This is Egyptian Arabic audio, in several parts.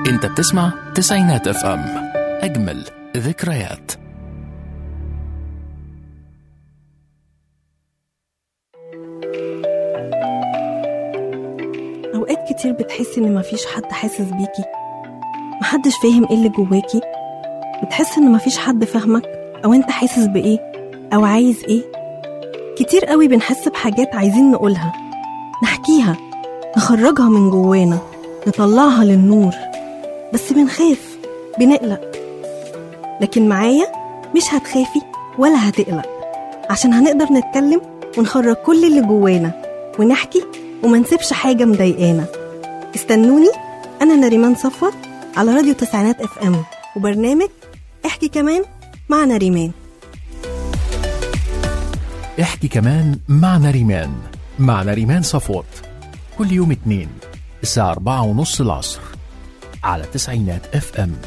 انت بتسمع تسعينات اف ام اجمل ذكريات أوقات كتير بتحسي إن مفيش حد حاسس بيكي محدش فاهم إيه اللي جواكي بتحس إن مفيش حد فاهمك أو أنت حاسس بإيه أو عايز إيه كتير قوي بنحس بحاجات عايزين نقولها نحكيها نخرجها من جوانا نطلعها للنور بس بنخاف بنقلق لكن معايا مش هتخافي ولا هتقلق عشان هنقدر نتكلم ونخرج كل اللي جوانا ونحكي وما نسيبش حاجة مضايقانا استنوني أنا نريمان صفوت على راديو تسعينات اف ام وبرنامج احكي كمان مع نريمان احكي كمان مع نريمان مع نريمان صفوت كل يوم اتنين الساعة أربعة ونص العصر على تسعينات اف ام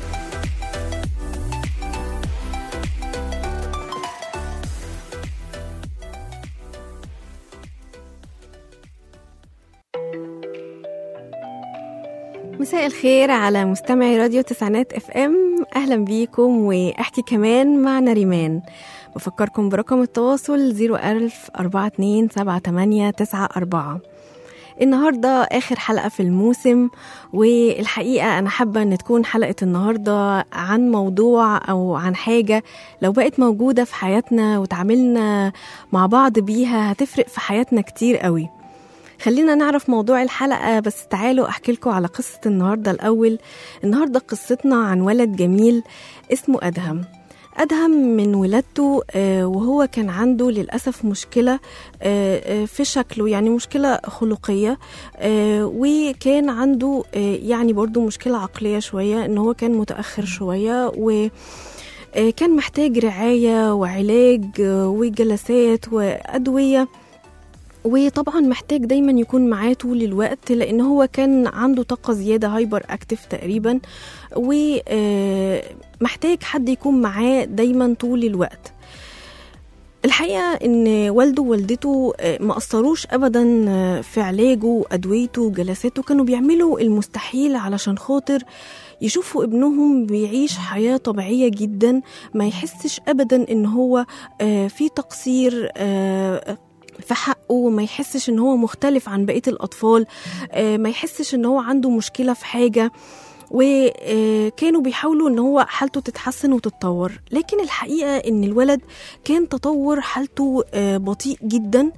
مساء الخير على مستمعي راديو تسعينات اف ام اهلا بيكم واحكي كمان مع نريمان بفكركم برقم التواصل 01000 42 78 94 النهاردة آخر حلقة في الموسم والحقيقة أنا حابة أن تكون حلقة النهاردة عن موضوع أو عن حاجة لو بقت موجودة في حياتنا وتعاملنا مع بعض بيها هتفرق في حياتنا كتير قوي خلينا نعرف موضوع الحلقة بس تعالوا أحكي لكم على قصة النهاردة الأول النهاردة قصتنا عن ولد جميل اسمه أدهم أدهم من ولادته آه، وهو كان عنده للأسف مشكلة آه، آه، في شكله يعني مشكلة خلقية آه، وكان عنده آه، يعني برضو مشكلة عقلية شوية إن هو كان متأخر شوية و آه، كان محتاج رعاية وعلاج آه، وجلسات وأدوية وطبعا محتاج دايما يكون معاه طول الوقت لان هو كان عنده طاقه زياده هايبر اكتف تقريبا ومحتاج حد يكون معاه دايما طول الوقت الحقيقه ان والده ووالدته آه، ما قصروش ابدا آه، في علاجه وادويته وجلساته كانوا بيعملوا المستحيل علشان خاطر يشوفوا ابنهم بيعيش حياة طبيعية جدا ما يحسش أبدا إن هو آه، في تقصير آه، في حقه وما يحسش ان هو مختلف عن بقيه الاطفال آه، ما يحسش ان هو عنده مشكله في حاجه وكانوا بيحاولوا ان هو حالته تتحسن وتتطور لكن الحقيقه ان الولد كان تطور حالته آه، بطيء جدا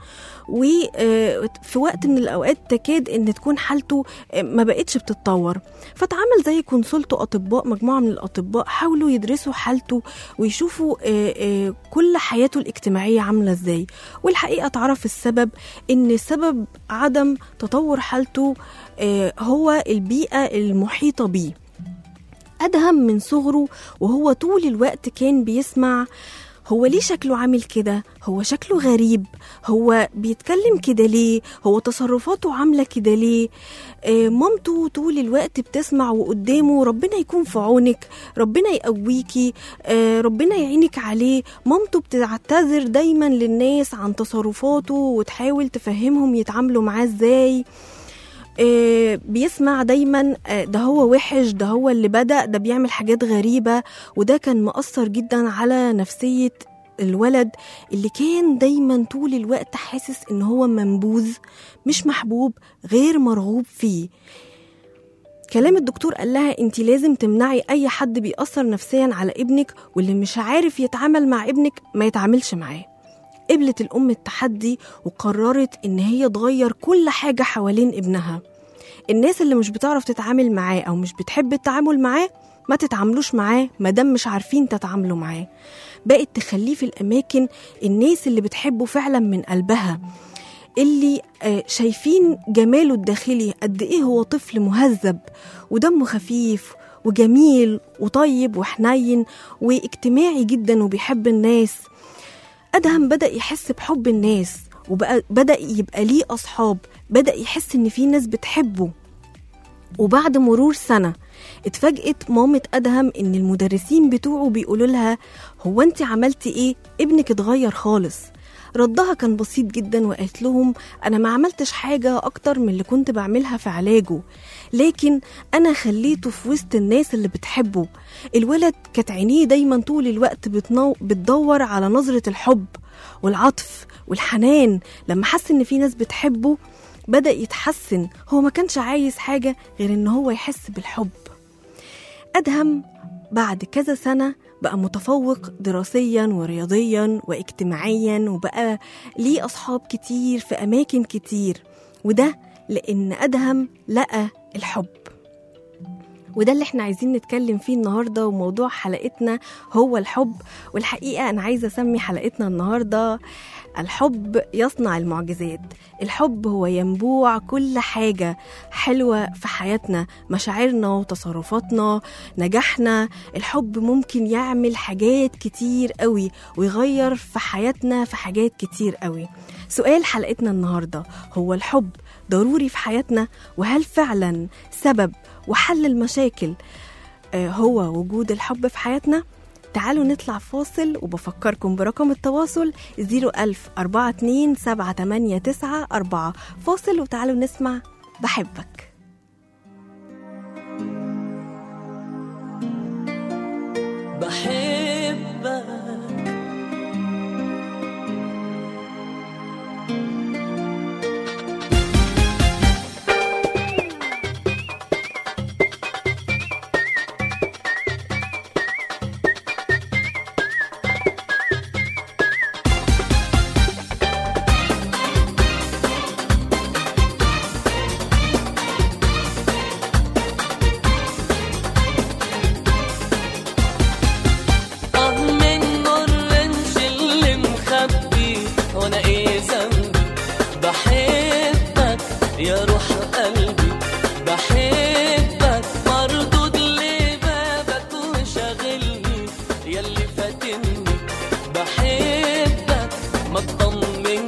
وفي وقت من الاوقات تكاد ان تكون حالته آه، ما بقتش بتتطور فتعامل زي كونسلته اطباء مجموعه من الاطباء حاولوا يدرسوا حالته ويشوفوا آه، آه، كل حياته الاجتماعيه عامله ازاي والحقيقه اتعرف السبب ان سبب عدم تطور حالته آه، هو البيئه المحيطه بيه أدهم من صغره وهو طول الوقت كان بيسمع هو ليه شكله عامل كده هو شكله غريب هو بيتكلم كده ليه هو تصرفاته عاملة كده ليه آه مامته طول الوقت بتسمع وقدامه ربنا يكون في عونك ربنا يقويكي آه ربنا يعينك عليه مامته بتعتذر دايما للناس عن تصرفاته وتحاول تفهمهم يتعاملوا معاه ازاي آه، بيسمع دايما آه، ده هو وحش ده هو اللي بدأ ده بيعمل حاجات غريبة وده كان مأثر جدا على نفسية الولد اللي كان دايما طول الوقت حاسس ان هو منبوذ مش محبوب غير مرغوب فيه كلام الدكتور قال لها انت لازم تمنعي اي حد بيأثر نفسيا على ابنك واللي مش عارف يتعامل مع ابنك ما يتعاملش معاه قبلت الأم التحدي وقررت إن هي تغير كل حاجة حوالين ابنها الناس اللي مش بتعرف تتعامل معاه أو مش بتحب التعامل معاه ما تتعاملوش معاه مادام مش عارفين تتعاملوا معاه بقت تخليه في الأماكن الناس اللي بتحبه فعلا من قلبها اللي آه، شايفين جماله الداخلي قد ايه هو طفل مهذب ودمه خفيف وجميل وطيب وحنين واجتماعي جدا وبيحب الناس أدهم بدأ يحس بحب الناس وبقى بدأ يبقى ليه أصحاب بدأ يحس إن في ناس بتحبه وبعد مرور سنة اتفاجئت مامة أدهم إن المدرسين بتوعه بيقولوا لها هو أنت عملتي إيه؟ ابنك اتغير خالص ردها كان بسيط جدا وقالت لهم أنا ما عملتش حاجة أكتر من اللي كنت بعملها في علاجه لكن أنا خليته في وسط الناس اللي بتحبه الولد كانت عينيه دايما طول الوقت بتنو... بتدور على نظرة الحب والعطف والحنان لما حس إن في ناس بتحبه بدأ يتحسن هو ما كانش عايز حاجة غير إن هو يحس بالحب أدهم بعد كذا سنة بقى متفوق دراسيا ورياضيا واجتماعيا وبقى ليه أصحاب كتير في أماكن كتير وده لأن أدهم لقى الحب وده اللي احنا عايزين نتكلم فيه النهارده وموضوع حلقتنا هو الحب والحقيقه انا عايزه اسمي حلقتنا النهارده الحب يصنع المعجزات الحب هو ينبوع كل حاجه حلوه في حياتنا مشاعرنا وتصرفاتنا نجاحنا الحب ممكن يعمل حاجات كتير قوي ويغير في حياتنا في حاجات كتير قوي سؤال حلقتنا النهارده هو الحب ضروري في حياتنا وهل فعلا سبب وحل المشاكل آه، هو وجود الحب في حياتنا تعالوا نطلع فاصل وبفكركم برقم التواصل 01000 42 789 4 فاصل وتعالوا نسمع بحبك بحبك اه من الرنش اللي مخبي وانا ايه ذنبي بحبك يا روح قلبي بحبك مردود لبابك وشاغلني ياللي فاتني بحبك ما تطمني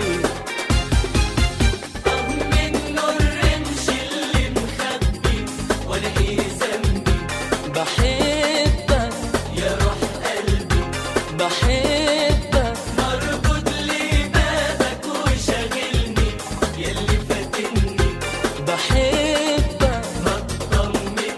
اه من الرنش اللي مخبي وانا ايه ذنبي بحبك يا روح قلبي بحبك مربوط لبابك وشاغلني ياللي فاتني بحبك ما تطمني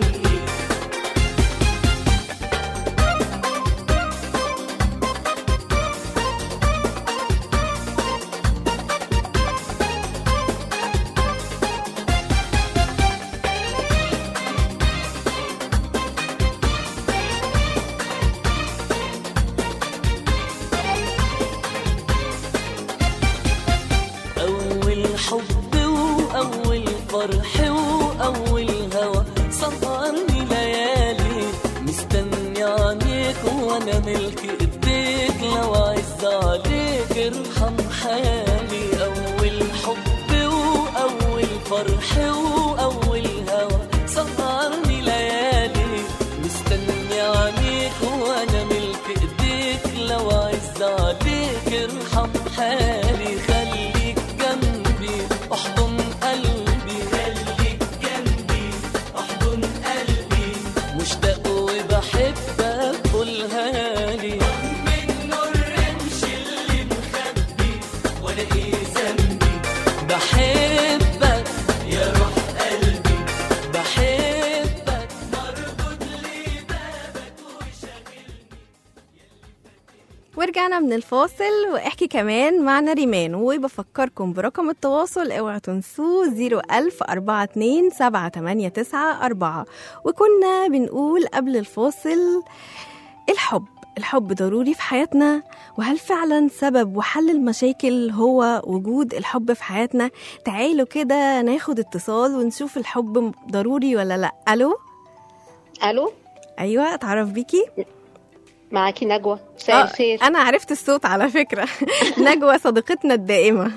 أول حب وأول فرح وأول هوى سهرني ليالي مستني عليك وأنا ملك إيديك لو عز عليك ارحم حالي أول حب وأول فرح وأول هوى سهرني ليالي مستني عليك وأنا ملك إيديك لو عز عليك ارحم حالي خليك جنبي احضن قلبي خليك جنبي احضن قلبي مشتاق وبحبك قولها لي منه الرمش اللي مخبي وانا ايه ذنبي بحبك يا روح قلبي بحبك مربوط لبابك وشاغلني ورجعنا من الفاصل واحكي كمان معنا ريمان وبفكركم برقم التواصل اوعوا تنسوه 01000 42 789 وكنا بنقول قبل الفاصل الحب الحب ضروري في حياتنا وهل فعلا سبب وحل المشاكل هو وجود الحب في حياتنا تعالوا كده ناخد اتصال ونشوف الحب ضروري ولا لا الو الو ايوه اتعرف بيكي معاكي نجوى مساء آه، الخير انا عرفت الصوت على فكره نجوى صديقتنا الدائمه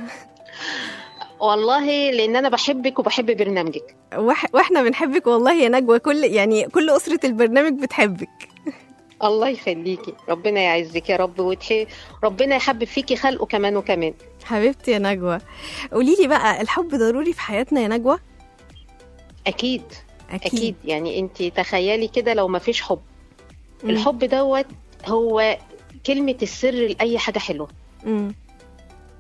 والله لان انا بحبك وبحب برنامجك وح- واحنا بنحبك والله يا نجوى كل يعني كل اسره البرنامج بتحبك الله يخليكي ربنا يعزك يا رب وتحي ربنا يحبب فيكي خلقه كمان وكمان حبيبتي يا نجوى قولي لي بقى الحب ضروري في حياتنا يا نجوى اكيد اكيد, اكيد يعني انت تخيلي كده لو ما فيش حب مم. الحب دوت هو كلمة السر لأي حاجة حلوة مم.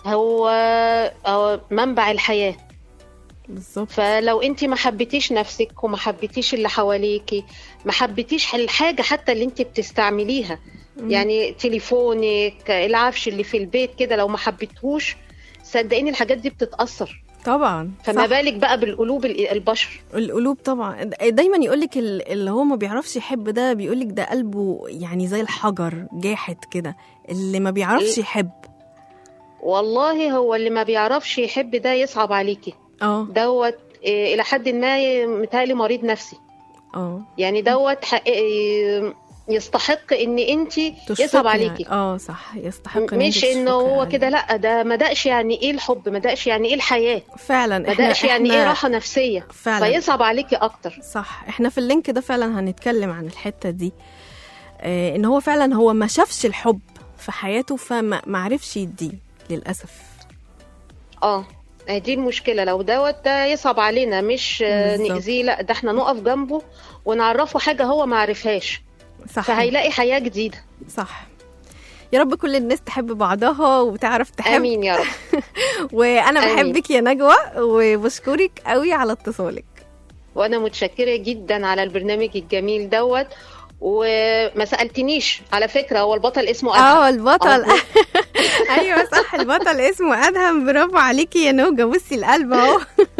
هو هو منبع الحياه بالظبط فلو انت ما حبيتيش نفسك وما حبيتيش اللي حواليكي ما حبيتيش الحاجه حتى اللي انت بتستعمليها يعني تليفونك العفش اللي في البيت كده لو ما حبيتهوش صدقيني الحاجات دي بتتاثر طبعا فما صح. بالك بقى بالقلوب ال- البشر القلوب طبعا دايما يقولك ال- اللي هو ما بيعرفش يحب ده بيقولك ده قلبه يعني زي الحجر جاحد كده اللي ما بيعرفش إيه؟ يحب والله هو اللي ما بيعرفش يحب ده يصعب عليكي اه دوت إيه، الى حد ما متهيألي مريض نفسي اه يعني دوت حق- إيه، يستحق ان انت تشفقي يصعب يعني. عليكي اه صح يستحق إن أنت مش انه تشفقي هو عليه. كده لا ده ما دقش يعني ايه الحب ما دقش يعني ايه الحياه فعلا ما إحنا- دقش يعني إحنا- ايه راحه نفسيه فعلا فيصعب عليكي اكتر صح احنا في اللينك ده فعلا هنتكلم عن الحته دي آه ان هو فعلا هو ما شافش الحب في حياته فما ما عرفش يديه للاسف اه دي المشكله لو دوت ده يصعب علينا مش آه، بالظبط. نأذيه لا ده احنا نقف جنبه ونعرفه حاجه هو ما عرفهاش صح فهيلاقي حياه جديده صح يا رب كل الناس تحب بعضها وتعرف تحب امين يا رب وانا آمين. بحبك يا نجوى وبشكرك قوي على اتصالك وانا متشكره جدا على البرنامج الجميل دوت وما سالتنيش على فكره هو البطل اسمه أدهم اه البطل على طول. ايوه صح البطل اسمه ادهم برافو عليكي يا نوجه بصي القلب اهو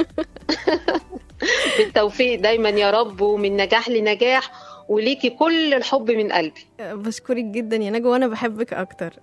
بالتوفيق دايما يا رب ومن نجاح لنجاح وليكي كل الحب من قلبي بشكرك جدا يا نجوى وانا بحبك اكتر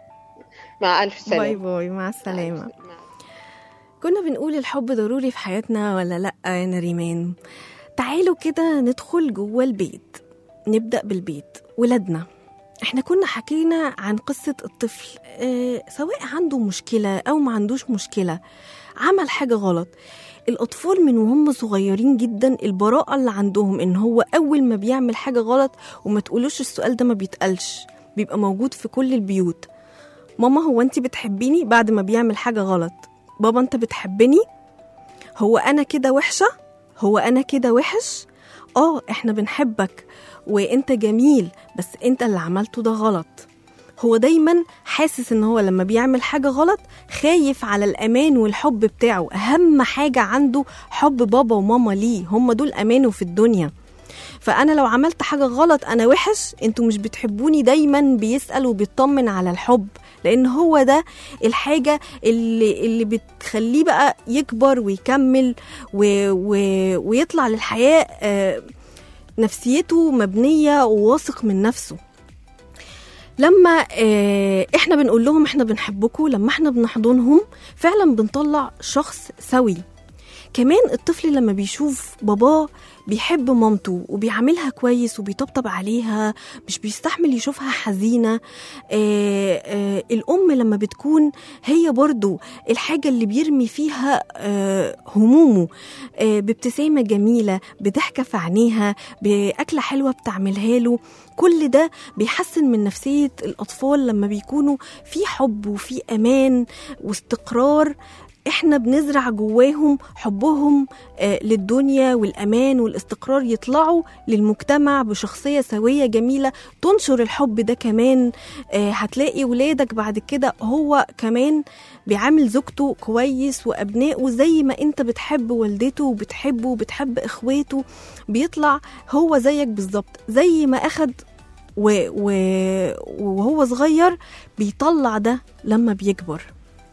مع الف سلامه باي باي مع السلامه مع- كنا بنقول الحب ضروري في حياتنا ولا لأ يا نريمان تعالوا كده ندخل جوه البيت نبدأ بالبيت ولادنا احنا كنا حكينا عن قصة الطفل اه سواء عنده مشكلة أو ما عندوش مشكلة عمل حاجة غلط الأطفال من وهم صغيرين جدا البراءة اللي عندهم إن هو أول ما بيعمل حاجة غلط وما تقولوش السؤال ده ما بيتقالش بيبقى موجود في كل البيوت ماما هو انت بتحبيني بعد ما بيعمل حاجة غلط بابا انت بتحبني هو انا كده وحشه هو انا كده وحش اه احنا بنحبك وانت جميل بس انت اللي عملته ده غلط هو دايما حاسس ان هو لما بيعمل حاجه غلط خايف على الامان والحب بتاعه اهم حاجه عنده حب بابا وماما ليه هم دول امانه في الدنيا فانا لو عملت حاجه غلط انا وحش انتوا مش بتحبوني دايما بيسال وبيطمن على الحب لان هو ده الحاجه اللي اللي بتخليه بقى يكبر ويكمل و و ويطلع للحياه آه، نفسيته مبنيه وواثق من نفسه لما آه، احنا بنقول لهم احنا بنحبكم لما احنا بنحضنهم فعلا بنطلع شخص سوي كمان الطفل لما بيشوف باباه بيحب مامته وبيعاملها كويس وبيطبطب عليها مش بيستحمل يشوفها حزينة آه آه الأم لما بتكون هي برضو الحاجة اللي بيرمي فيها آه همومه آه بابتسامة جميلة بضحكة في عينيها بأكلة حلوة بتعملها له كل ده بيحسن من نفسية الأطفال لما بيكونوا في حب وفي أمان واستقرار احنا بنزرع جواهم حبهم آه، للدنيا والامان والاستقرار يطلعوا للمجتمع بشخصيه سويه جميله تنشر الحب ده كمان آه، هتلاقي ولادك بعد كده هو كمان بيعامل زوجته كويس وابنائه زي ما انت بتحب والدته وبتحبه وبتحب اخواته بيطلع هو زيك بالظبط زي ما اخد و... و... وهو صغير بيطلع ده لما بيكبر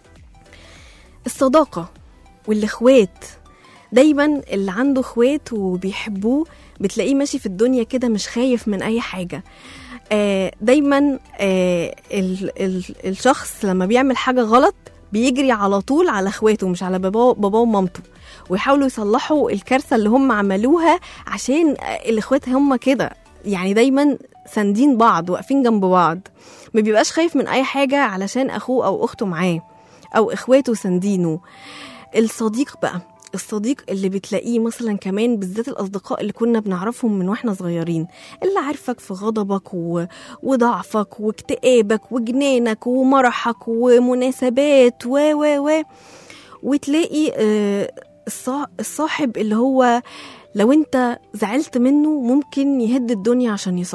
الصداقة والإخوات دايما اللي عنده اخوات وبيحبوه بتلاقيه ماشي في الدنيا كده مش خايف من أي حاجة آه دايما آه ال ال الشخص لما بيعمل حاجة غلط بيجري على طول على اخواته مش على باباه باباه ومامته ويحاولوا يصلحوا الكارثة اللي هم عملوها عشان آه، الاخوات هم كده يعني دايما ساندين بعض واقفين جنب بعض ما بيبقاش خايف من اي حاجة علشان اخوه او اخته معاه او اخواته ساندينه الصديق بقى الصديق اللي بتلاقيه مثلا كمان بالذات الاصدقاء اللي كنا بنعرفهم من واحنا صغيرين اللي عارفك في غضبك و... وضعفك واكتئابك وجنانك ومرحك ومناسبات و و و وتلاقي آه، الصا- الصاحب اللي هو لو انت زعلت منه ممكن يهد الدنيا عشان يصالحك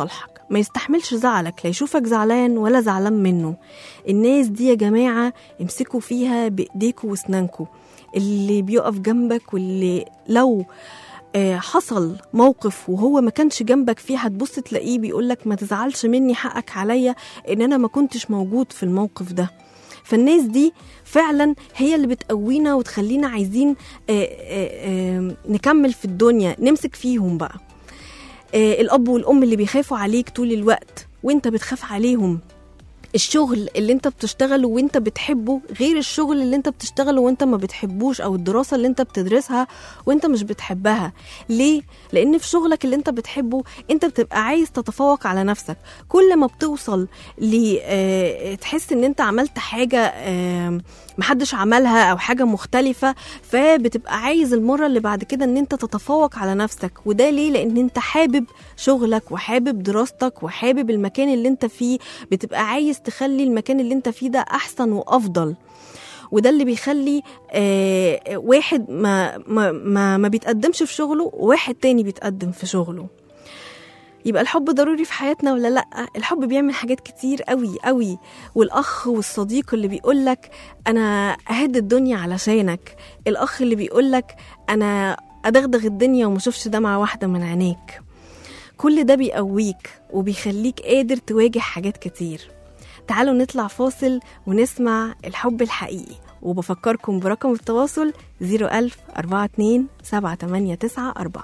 ما يستحملش زعلك لا يشوفك زعلان ولا زعلان منه الناس دي يا جماعة امسكوا فيها بإيديكوا واسنانكوا اللي بيقف جنبك واللي لو آه، حصل موقف وهو ما كانش جنبك فيه هتبص تلاقيه بيقولك ما تزعلش مني حقك عليا ان انا ما كنتش موجود في الموقف ده فالناس دي فعلا هي اللي بتقوينا وتخلينا عايزين آه، آه، آه، نكمل في الدنيا نمسك فيهم بقى آه، الاب والام اللي بيخافوا عليك طول الوقت وانت بتخاف عليهم الشغل اللي انت بتشتغله وانت بتحبه غير الشغل اللي انت بتشتغله وانت ما بتحبوش او الدراسة اللي انت بتدرسها وانت مش بتحبها ليه؟ لان في شغلك اللي انت بتحبه انت بتبقى عايز تتفوق على نفسك كل ما بتوصل ل آه، تحس ان انت عملت حاجة آه، محدش عملها او حاجة مختلفة فبتبقى عايز المرة اللي بعد كده ان انت تتفوق على نفسك وده ليه؟ لان انت حابب شغلك وحابب دراستك وحابب المكان اللي انت فيه بتبقى عايز تخلي المكان اللي انت فيه ده احسن وافضل وده اللي بيخلي آه واحد ما ما ما, ما بيتقدمش في شغله وواحد تاني بيتقدم في شغله يبقى الحب ضروري في حياتنا ولا لا الحب بيعمل حاجات كتير قوي قوي والاخ والصديق اللي بيقولك انا اهد الدنيا علشانك الاخ اللي بيقولك انا ادغدغ الدنيا ومشوفش دمعة واحدة من عينيك كل ده بيقويك وبيخليك قادر تواجه حاجات كتير تعالوا نطلع فاصل ونسمع الحب الحقيقي وبفكركم برقم التواصل 01000 42 789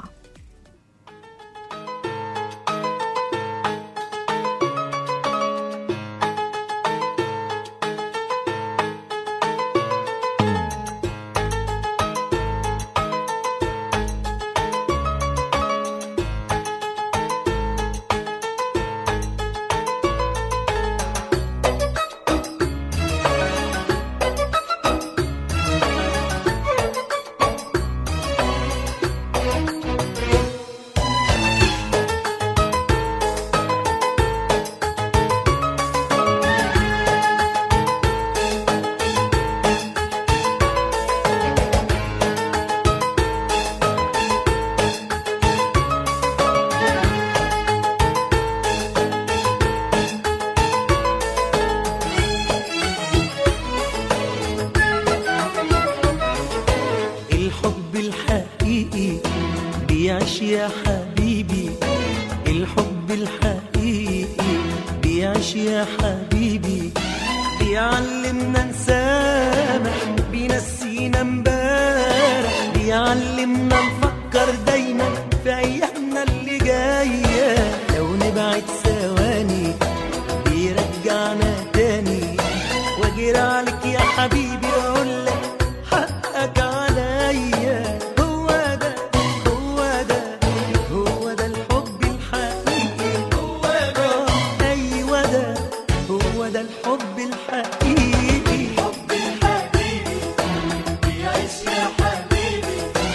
الحب الحقيقي بيعيش يا حبيبي الحب الحقيقي بيعيش يا حبيبي بيعلمنا نسامح بينسينا امبارح بيعلمنا نفكر دايما في ايامنا اللي جايه لو نبعد ثواني بيرجعنا تاني واجري عليك يا حبيبي واقول لك حقك عليا هو ده هو ده هو ده الحب الحقيقي هو ده ايوه ده هو ده الحب الحقيقي الحب الحقيقي بيعيش يا حبيبي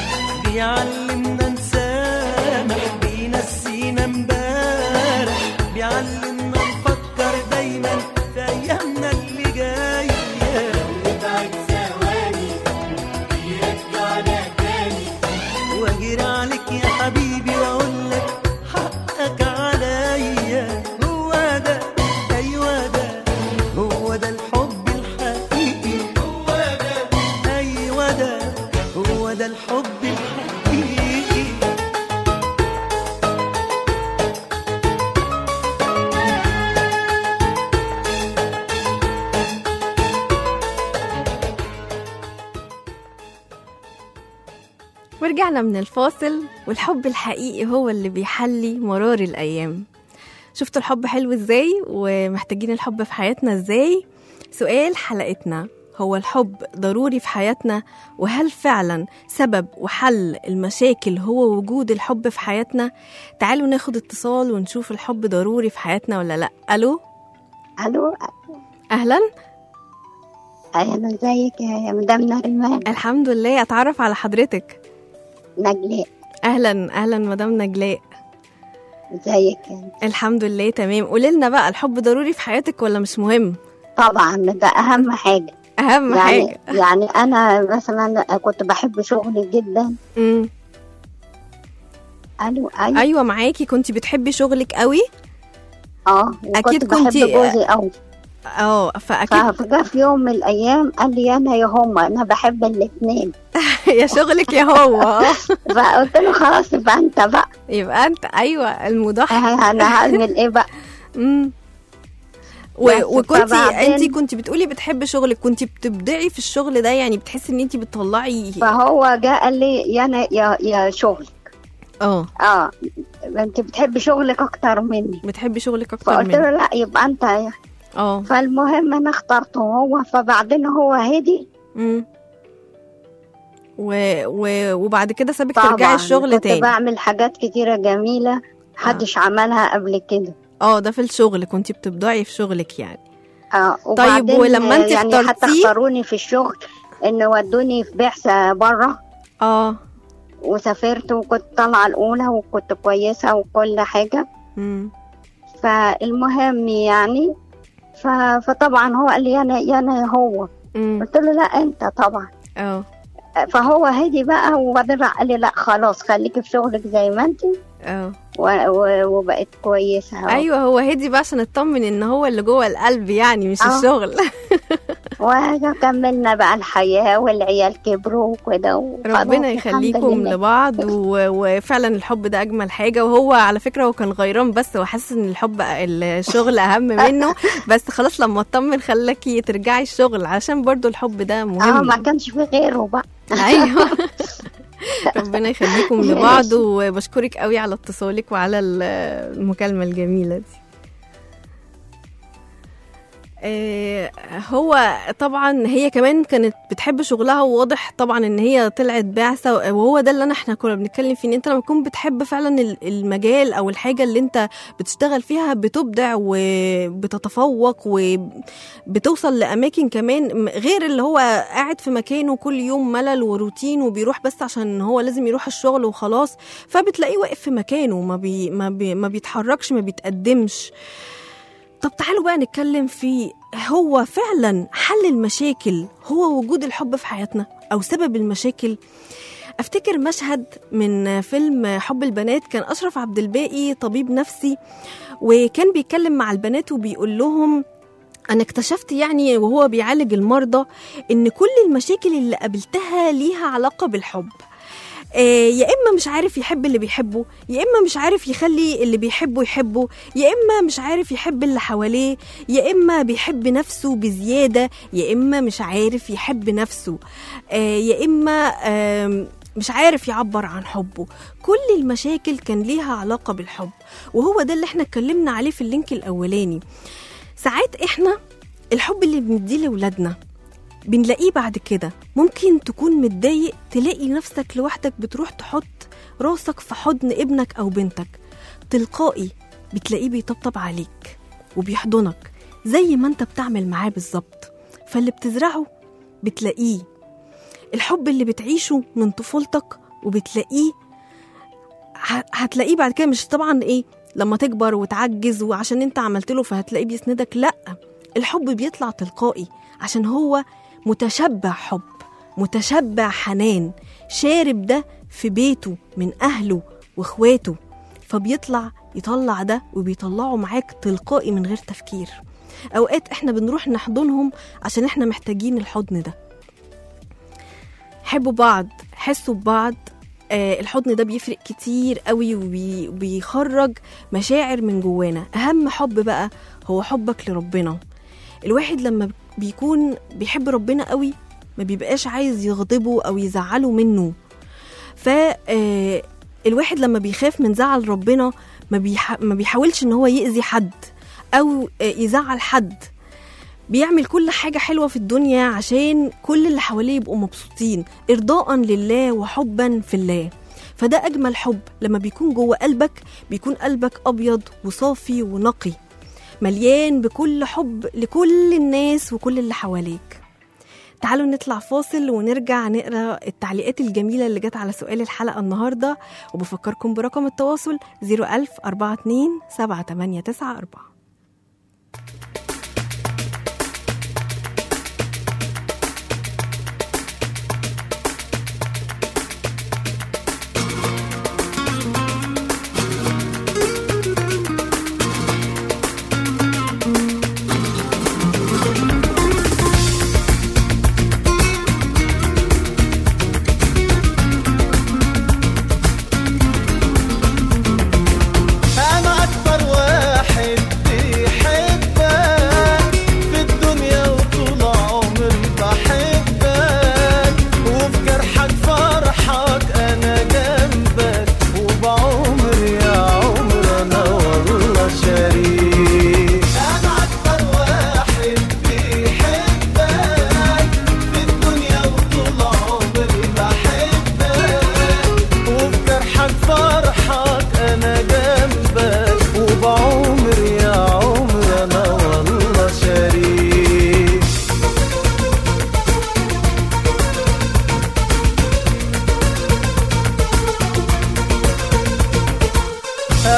بيعلمنا نسامح بينسينا امبارح بيعلمنا نفكر دايما في ايامنا اللي جايه نبعد ثواني بيرجعنا تاني واجري عليك يا حبيبي واقول لك حقك عليا هو ده ايوه ده هو ده الحب الحقيقي هو ده ايوه ده هو ده الحب الحقيقي ورجعنا من الفاصل والحب الحقيقي هو اللي بيحلي مرار الأيام شفتوا الحب حلو ازاي ومحتاجين الحب في حياتنا ازاي سؤال حلقتنا هو الحب ضروري في حياتنا وهل فعلا سبب وحل المشاكل هو وجود الحب في حياتنا تعالوا ناخد اتصال ونشوف الحب ضروري في حياتنا ولا لا الو الو اهلا اهلا ازيك يا مدام نريمان الحمد لله اتعرف على حضرتك نجلاء اهلا اهلا مدام نجلاء ازيك الحمد لله تمام قولي لنا بقى الحب ضروري في حياتك ولا مش مهم طبعا ده اهم حاجه اهم يعني حاجه يعني انا مثلا كنت بحب شغلي جدا امم الو ايوه ايوه معاكي كنت بتحبي شغلك قوي اه أكيد وكنت بحب كنتي- جوزي قوي اه فاكيد فجاء في يوم من الايام قال لي انا يا هما انا بحب الاثنين يا شغلك يا هو آه. فقلت له خلاص يبقى انت بقى يبقى انت ايوه المضحي انا هعمل ايه بقى امم و... بس وكنتي فبعدين- انت كنت بتقولي بتحبي شغلك كنت بتبدعي في الشغل ده يعني بتحسي ان انت بتطلعي فهو جاء قال لي يا انا يا يا شغل اه اه انت بتحبي شغلك اكتر مني بتحبي شغلك اكتر فقلت مني له لا يبقى انت اه فالمهم انا اخترته هو فبعدين هو هدي امم و... و... وبعد كده سابك طبعا ترجعي الشغل كنت تاني بعمل حاجات كتيرة جميلة محدش عملها قبل كده اه ده في الشغل كنت بتبدعي في شغلك يعني اه وبعدين ولما انت يعني حتى اخترتيه؟ اختاروني في الشغل ان ودوني في بعثة بره اه وسافرت وكنت طالعة الأولى وكنت كويسة وكل حاجة امم فالمهم يعني ف... فطبعا هو قال لي أنا يا أنا يا هو امم قلت له لا أنت طبعا اه فهو هدي بقى وبعدين راح قال لي لا خلاص خليكي في شغلك زي ما انت اه و... و... وبقت كويسة أهو. ايوه هو هدي بقى عشان اطمن ان هو اللي جوه القلب يعني مش آه. الشغل وكملنا بقى الحياة والعيال كبروا وكده وخلاص ربنا الحمد يخليكم لله. لبعض و... وفعلا الحب ده اجمل حاجه وهو على فكره هو كان غيران بس وحاسس ان الحب الشغل اهم منه بس خلاص لما اطمن خلاكي ترجعي الشغل عشان برضو الحب ده اه مهم ما كانش في غيره بقى ايوه ربنا يخليكم لبعض وبشكرك قوي على اتصالك وعلى ال- المكالمه الجميله دي آه، هو طبعا هي كمان كانت بتحب شغلها وواضح طبعا ان هي طلعت بعثه وهو ده اللي انا احنا كنا بنتكلم فيه ان انت لما تكون بتحب فعلا ال- المجال او الحاجه اللي انت بتشتغل فيها بتبدع وبتتفوق وبتوصل لاماكن كمان م- غير اللي هو قاعد في مكانه كل يوم ملل وروتين وبيروح بس عشان هو لازم يروح الشغل وخلاص فبتلاقيه واقف في مكانه ما بي ما, بي ما بيتحركش ما بيتقدمش طب تعالوا بقى نتكلم في هو فعلا حل المشاكل هو وجود الحب في حياتنا او سبب المشاكل افتكر مشهد من فيلم حب البنات كان اشرف عبد الباقي طبيب نفسي وكان بيتكلم مع البنات وبيقول لهم انا اكتشفت يعني وهو بيعالج المرضى ان كل المشاكل اللي قابلتها ليها علاقه بالحب آه، يا اما مش عارف يحب اللي بيحبه يا اما مش عارف يخلي اللي بيحبه يحبه يا اما مش عارف يحب اللي حواليه يا اما بيحب نفسه بزياده يا اما مش عارف يحب نفسه آه، يا اما آم، مش عارف يعبر عن حبه كل المشاكل كان ليها علاقه بالحب وهو ده اللي احنا اتكلمنا عليه في اللينك الاولاني ساعات احنا الحب اللي بنديه لاولادنا بنلاقيه بعد كده ممكن تكون متضايق تلاقي نفسك لوحدك بتروح تحط راسك في حضن ابنك او بنتك تلقائي بتلاقيه بيطبطب عليك وبيحضنك زي ما انت بتعمل معاه بالظبط فاللي بتزرعه بتلاقيه الحب اللي بتعيشه من طفولتك وبتلاقيه ه- هتلاقيه بعد كده مش طبعا ايه لما تكبر وتعجز وعشان انت عملت له فهتلاقيه بيسندك لا الحب بيطلع تلقائي عشان هو متشبع حب متشبع حنان شارب ده في بيته من اهله واخواته فبيطلع يطلع ده وبيطلعه معاك تلقائي من غير تفكير اوقات احنا بنروح نحضنهم عشان احنا محتاجين الحضن ده حبوا بعض حسوا ببعض آه الحضن ده بيفرق كتير قوي وبي- وبيخرج مشاعر من جوانا اهم حب بقى هو حبك لربنا الواحد لما بيكون بيحب ربنا قوي ما بيبقاش عايز يغضبه او يزعله منه ف آه، الواحد لما بيخاف من زعل ربنا ما, بيح... ما بيحاولش ان هو يأذي حد او آه، يزعل حد بيعمل كل حاجة حلوة في الدنيا عشان كل اللي حواليه يبقوا مبسوطين إرضاء لله وحبا في الله فده أجمل حب لما بيكون جوه قلبك بيكون قلبك أبيض وصافي ونقي مليان بكل حب لكل الناس وكل اللي حواليك تعالوا نطلع فاصل ونرجع نقرا التعليقات الجميلة اللي جت على سؤال الحلقة النهاردة وبفكركم برقم التواصل 01000 42 7894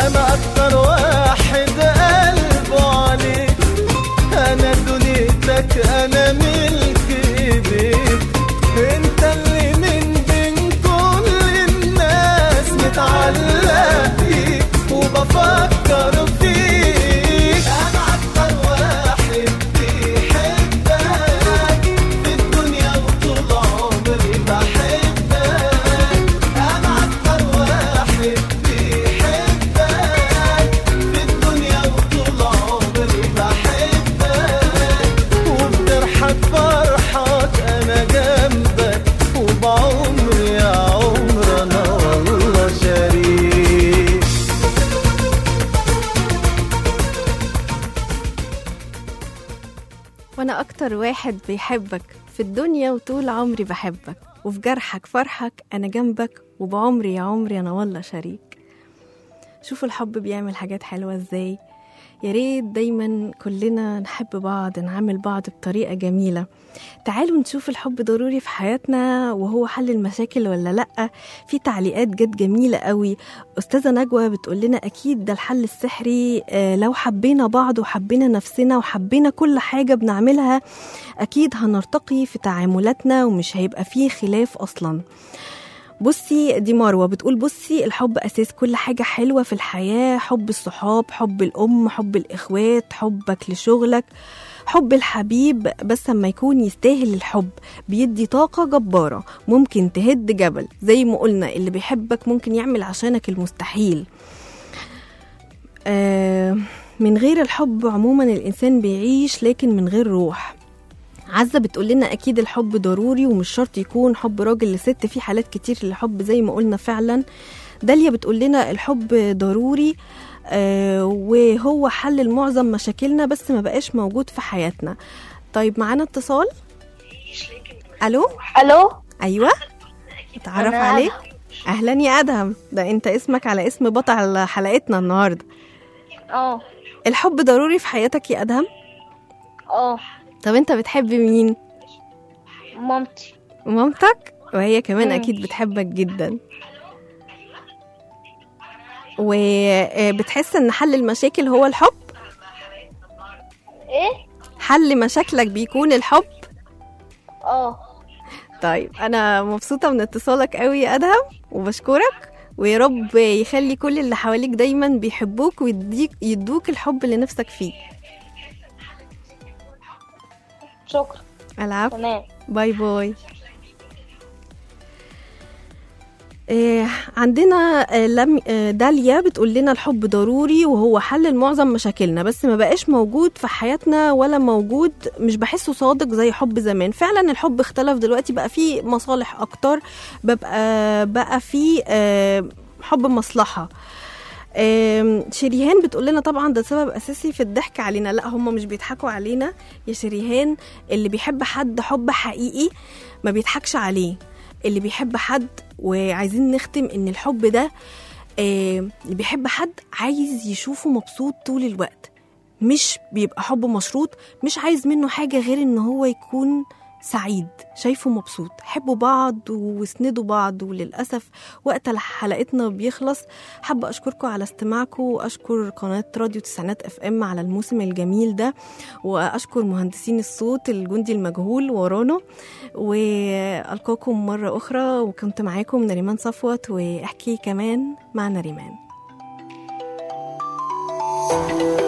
انا اكتر واحد قلبه عليك انا دنيتك انا ملك ايديك انت اللي من بين كل الناس متعلق فيك وبفكر فيك انا اكتر واحد بيحبك في الدنيا وطول عمري بحبك انا اكتر واحد بيحبك في الدنيا وطول عمري بحبك وبتضحك فرحك انا جنبك وبعمري يا عمر انا والله شريك وانا اكتر واحد بيحبك في الدنيا وطول عمري بحبك وفي جرحك فرحك انا جنبك وبعمري يا عمري انا والله شريك شوفوا الحب بيعمل حاجات حلوة ازاي يا ريت دايما كلنا نحب بعض نعامل بعض بطريقة جميلة تعالوا نشوف الحب ضروري في حياتنا وهو حل المشاكل ولا لأ في تعليقات جت جميلة قوي أستاذة نجوى بتقول لنا أكيد ده الحل السحري آه، لو حبينا بعض وحبينا نفسنا وحبينا كل حاجة بنعملها أكيد هنرتقي في تعاملاتنا ومش هيبقى فيه خلاف أصلاً بصي دي مروة بتقول بصي الحب أساس كل حاجة حلوة في الحياة حب الصحاب حب الأم حب الإخوات حبك لشغلك حب الحبيب بس لما يكون يستاهل الحب بيدي طاقة جبارة ممكن تهد جبل زي ما قلنا اللي بيحبك ممكن يعمل عشانك المستحيل آه من غير الحب عموما الإنسان بيعيش لكن من غير روح عزة بتقول لنا أكيد الحب ضروري ومش شرط يكون حب راجل لست في حالات كتير للحب زي ما قلنا فعلا داليا بتقول لنا الحب ضروري آه وهو حل لمعظم مشاكلنا بس ما بقاش موجود في حياتنا طيب معانا اتصال الو الو ايوه اتعرف أنا عليك اهلا يا ادهم ده انت اسمك على اسم بطل حلقتنا النهارده اه الحب ضروري في حياتك يا ادهم اه طب انت بتحب مين مامتي مامتك وهي كمان مم. اكيد بتحبك جدا وبتحس ان حل المشاكل هو الحب ايه حل مشاكلك بيكون الحب اه طيب انا مبسوطه من اتصالك قوي يا ادهم وبشكرك ويا رب يخلي كل اللي حواليك دايما بيحبوك ويديك يدوك الحب اللي نفسك فيه شكرا العب تمام باي باي آه، عندنا آه، لم آه، داليا بتقول لنا الحب ضروري وهو حل لمعظم مشاكلنا بس ما بقاش موجود في حياتنا ولا موجود مش بحسه صادق زي حب زمان فعلا الحب اختلف دلوقتي بقى فيه مصالح اكتر ببقى بقى فيه آه، حب مصلحة آم، شريهان بتقول لنا طبعا ده سبب اساسي في الضحك علينا لا هم مش بيضحكوا علينا يا شريهان اللي بيحب حد حب حقيقي ما بيضحكش عليه اللي بيحب حد وعايزين نختم ان الحب ده آه، اللي بيحب حد عايز يشوفه مبسوط طول الوقت مش بيبقى حب مشروط مش عايز منه حاجة غير ان هو يكون سعيد شايفه مبسوط حبوا بعض واسندوا بعض وللأسف وقت حلقتنا بيخلص حابة أشكركم على استماعكم وأشكر قناة راديو تسعينات اف ام على الموسم الجميل ده وأشكر مهندسين الصوت الجندي المجهول ورانا وألقاكم مرة أخرى وكنت معاكم نريمان صفوت واحكي كمان مع نريمان